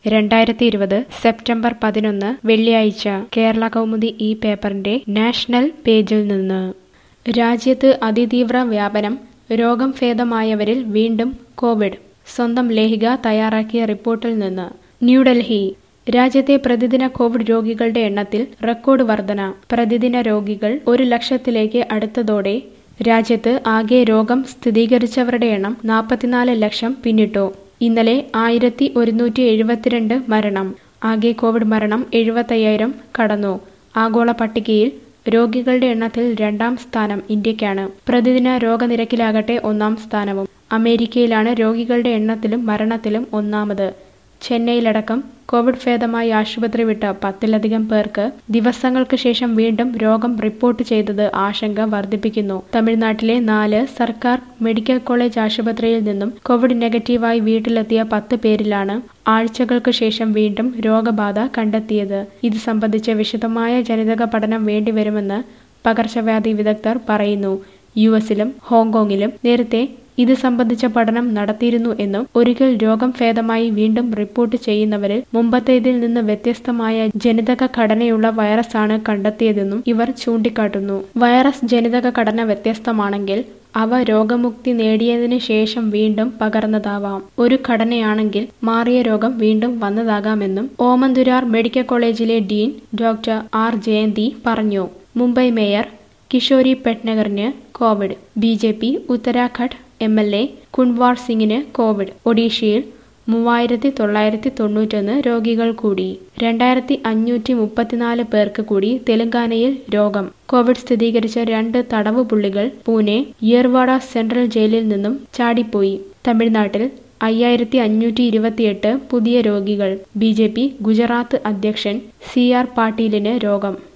രണ്ടായിരത്തി ഇരുപത് സെപ്റ്റംബർ പതിനൊന്ന് വെള്ളിയാഴ്ച കേരള കൗമുദി ഈ പേപ്പറിന്റെ നാഷണൽ പേജിൽ നിന്ന് രാജ്യത്ത് അതിതീവ്ര വ്യാപനം രോഗം ഭേദമായവരിൽ വീണ്ടും കോവിഡ് സ്വന്തം ലേഖിക തയ്യാറാക്കിയ റിപ്പോർട്ടിൽ നിന്ന് ന്യൂഡൽഹി രാജ്യത്തെ പ്രതിദിന കോവിഡ് രോഗികളുടെ എണ്ണത്തിൽ റെക്കോർഡ് വർധന പ്രതിദിന രോഗികൾ ഒരു ലക്ഷത്തിലേക്ക് അടുത്തതോടെ രാജ്യത്ത് ആകെ രോഗം സ്ഥിരീകരിച്ചവരുടെ എണ്ണം നാൽപ്പത്തിനാല് ലക്ഷം പിന്നിട്ടു ഇന്നലെ ആയിരത്തി ഒരുന്നൂറ്റി എഴുപത്തിരണ്ട് മരണം ആകെ കോവിഡ് മരണം എഴുപത്തയ്യായിരം കടന്നു ആഗോള പട്ടികയിൽ രോഗികളുടെ എണ്ണത്തിൽ രണ്ടാം സ്ഥാനം ഇന്ത്യക്കാണ് പ്രതിദിന രോഗനിരക്കിലാകട്ടെ ഒന്നാം സ്ഥാനവും അമേരിക്കയിലാണ് രോഗികളുടെ എണ്ണത്തിലും മരണത്തിലും ഒന്നാമത് ചെന്നൈയിലടക്കം കോവിഡ് ഭേദമായി ആശുപത്രി വിട്ട പത്തിലധികം പേർക്ക് ദിവസങ്ങൾക്ക് ശേഷം വീണ്ടും രോഗം റിപ്പോർട്ട് ചെയ്തത് ആശങ്ക വർദ്ധിപ്പിക്കുന്നു തമിഴ്നാട്ടിലെ നാല് സർക്കാർ മെഡിക്കൽ കോളേജ് ആശുപത്രിയിൽ നിന്നും കോവിഡ് നെഗറ്റീവായി വീട്ടിലെത്തിയ പത്ത് പേരിലാണ് ആഴ്ചകൾക്ക് ശേഷം വീണ്ടും രോഗബാധ കണ്ടെത്തിയത് ഇത് സംബന്ധിച്ച് വിശദമായ ജനിതക പഠനം വേണ്ടിവരുമെന്ന് പകർച്ചവ്യാധി വിദഗ്ധർ പറയുന്നു യു എസിലും ഹോങ്കോങ്ങിലും നേരത്തെ ഇത് സംബന്ധിച്ച പഠനം നടത്തിയിരുന്നു എന്നും ഒരിക്കൽ രോഗം ഭേദമായി വീണ്ടും റിപ്പോർട്ട് ചെയ്യുന്നവരിൽ മുമ്പത്തേതിൽ നിന്ന് വ്യത്യസ്തമായ ജനിതക ഘടനയുള്ള വൈറസാണ് കണ്ടെത്തിയതെന്നും ഇവർ ചൂണ്ടിക്കാട്ടുന്നു വൈറസ് ജനിതക ഘടന വ്യത്യസ്തമാണെങ്കിൽ അവ രോഗമുക്തി നേടിയതിനു ശേഷം വീണ്ടും പകർന്നതാവാം ഒരു ഘടനയാണെങ്കിൽ മാറിയ രോഗം വീണ്ടും വന്നതാകാമെന്നും ഓമന്തുരാർ മെഡിക്കൽ കോളേജിലെ ഡീൻ ഡോക്ടർ ആർ ജയന്തി പറഞ്ഞു മുംബൈ മേയർ കിഷോരി പെട്നഗറിന് covid B J P Uttarakhand M L A Kunwar സിംഗിന് കോവിഡ് ഒഡീഷയിൽ മൂവായിരത്തി തൊള്ളായിരത്തി തൊണ്ണൂറ്റൊന്ന് രോഗികൾ കൂടി രണ്ടായിരത്തി അഞ്ഞൂറ്റി മുപ്പത്തിനാല് പേർക്ക് കൂടി തെലങ്കാനയിൽ രോഗം കോവിഡ് സ്ഥിരീകരിച്ച രണ്ട് തടവ് പുള്ളികൾ പൂനെ യേർവാഡ സെൻട്രൽ ജയിലിൽ നിന്നും ചാടിപ്പോയി തമിഴ്നാട്ടിൽ അയ്യായിരത്തി അഞ്ഞൂറ്റി ഇരുപത്തിയെട്ട് പുതിയ രോഗികൾ ബി ജെ പി ഗുജറാത്ത് അധ്യക്ഷൻ സി ആർ പാട്ടീലിന് രോഗം